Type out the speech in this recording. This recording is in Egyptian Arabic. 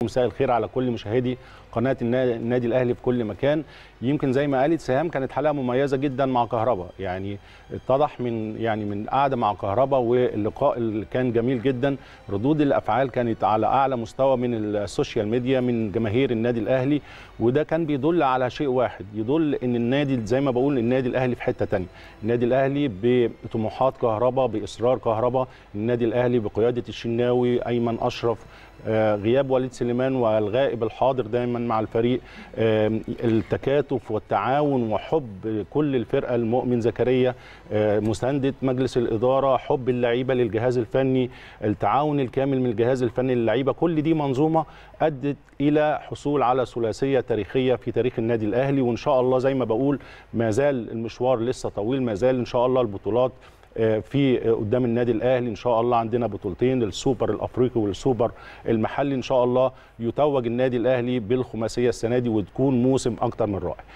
مساء الخير على كل مشاهدي قناه النا- النادي الاهلي في كل مكان يمكن زي ما قالت سهام كانت حلقه مميزه جدا مع كهربا يعني اتضح من يعني من قعده مع كهربا واللقاء اللي كان جميل جدا ردود الافعال كانت على اعلى مستوى من السوشيال ميديا من جماهير النادي الاهلي وده كان بيدل على شيء واحد يدل ان النادي زي ما بقول النادي الاهلي في حته تانية النادي الاهلي بطموحات كهربا باصرار كهربا النادي الاهلي بقياده الشناوي ايمن اشرف آه، غياب وليد سليمان والغائب الحاضر دايما مع الفريق آم، التكاتف والتعاون وحب كل الفرقه المؤمن زكريا آه، مسانده مجلس الاداره حب اللعيبه للجهاز الفني التعاون الكامل من الجهاز الفني للعيبه كل دي منظومه ادت الى حصول على ثلاثيه تاريخيه في تاريخ النادي الاهلي وان شاء الله زي ما بقول ما زال المشوار لسه طويل ما زال ان شاء الله البطولات آه، في آه، قدام النادي الاهلي ان شاء الله عندنا بطولتين السوبر الافريقي والسوبر المحلي ان شاء الله يتوج النادي الاهلي بالخماسيه السنه دي وتكون موسم اكتر من رائع